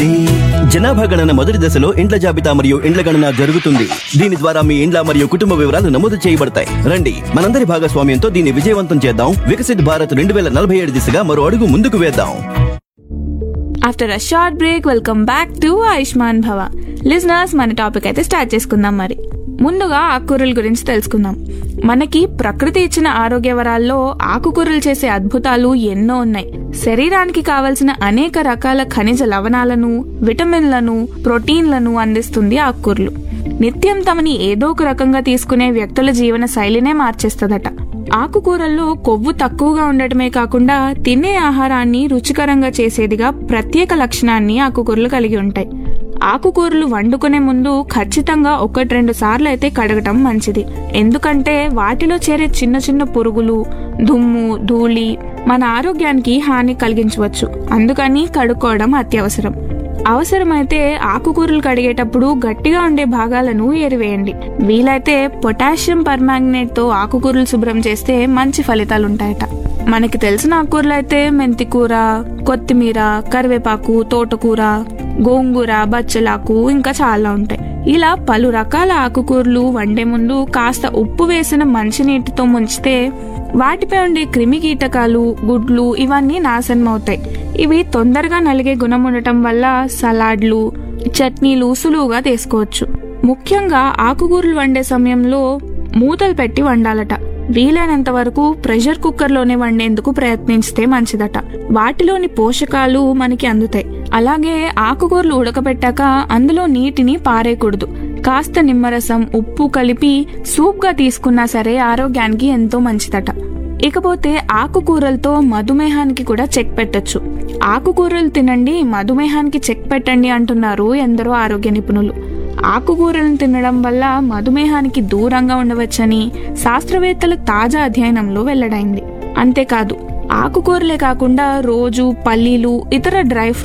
అభివృద్ధి జనాభా గణన మొదటి దశలో ఇండ్ల జాబితా మరియు ఇండ్ల గణన జరుగుతుంది దీని ద్వారా మీ ఇండ్ల మరియు కుటుంబ వివరాలు నమోదు చేయబడతాయి రండి మనందరి భాగస్వామ్యంతో దీన్ని విజయవంతం చేద్దాం వికసిత్ భారత్ రెండు వేల నలభై ఏడు దిశగా మరో అడుగు ముందుకు వేద్దాం after a short break welcome back to Ayushman Bhava listeners మన టాపిక్ అయితే స్టార్ట్ చేసుకుందాం మరి ముందుగా ఆకుకూరల గురించి తెలుసుకుందాం మనకి ప్రకృతి ఇచ్చిన ఆరోగ్య వరాల్లో ఆకుకూరలు చేసే అద్భుతాలు ఎన్నో ఉన్నాయి శరీరానికి కావలసిన అనేక రకాల ఖనిజ లవణాలను విటమిన్లను ప్రోటీన్లను అందిస్తుంది ఆకుకూరలు నిత్యం తమని ఏదో ఒక రకంగా తీసుకునే వ్యక్తుల జీవన శైలినే మార్చేస్తుందట ఆకుకూరల్లో కొవ్వు తక్కువగా ఉండటమే కాకుండా తినే ఆహారాన్ని రుచికరంగా చేసేదిగా ప్రత్యేక లక్షణాన్ని ఆకుకూరలు కలిగి ఉంటాయి ఆకుకూరలు వండుకునే ముందు ఖచ్చితంగా ఒకటి రెండు సార్లు అయితే కడగటం మంచిది ఎందుకంటే వాటిలో చేరే చిన్న చిన్న పురుగులు దుమ్ము ధూళి మన ఆరోగ్యానికి హాని కలిగించవచ్చు అందుకని కడుక్కోవడం అత్యవసరం అవసరమైతే ఆకుకూరలు కడిగేటప్పుడు గట్టిగా ఉండే భాగాలను ఏరివేయండి వీలైతే పొటాషియం పర్మాంగనేట్ తో ఆకుకూరలు శుభ్రం చేస్తే మంచి ఫలితాలు ఉంటాయట మనకి తెలిసిన ఆకుకూరలు అయితే మెంతి కూర కొత్తిమీర కరివేపాకు తోటకూర గోంగూర బచ్చలాకు ఇంకా చాలా ఉంటాయి ఇలా పలు రకాల ఆకుకూరలు వండే ముందు కాస్త ఉప్పు వేసిన మంచినీటితో ముంచితే వాటిపై ఉండే క్రిమి కీటకాలు గుడ్లు ఇవన్నీ నాశనం అవుతాయి ఇవి తొందరగా నలిగే గుణం ఉండటం వల్ల సలాడ్లు చట్నీలు సులువుగా తీసుకోవచ్చు ముఖ్యంగా ఆకుకూరలు వండే సమయంలో మూతలు పెట్టి వండాలట వీలైనంత వరకు ప్రెషర్ కుక్కర్లోనే వండేందుకు ప్రయత్నించితే మంచిదట వాటిలోని పోషకాలు మనకి అందుతాయి అలాగే ఆకుకూరలు ఉడకబెట్టాక అందులో నీటిని పారేయకూడదు కాస్త నిమ్మరసం ఉప్పు కలిపి సూప్గా తీసుకున్నా సరే ఆరోగ్యానికి ఎంతో మంచిదట ఇకపోతే ఆకుకూరలతో మధుమేహానికి కూడా చెక్ పెట్టొచ్చు ఆకుకూరలు తినండి మధుమేహానికి చెక్ పెట్టండి అంటున్నారు ఎందరో ఆరోగ్య నిపుణులు ఆకుకూరలను తినడం వల్ల మధుమేహానికి దూరంగా ఉండవచ్చని శాస్త్రవేత్తల తాజా అధ్యయనంలో వెల్లడైంది అంతేకాదు ఆకుకూరలే కాకుండా రోజు పల్లీలు ఇతర డ్రై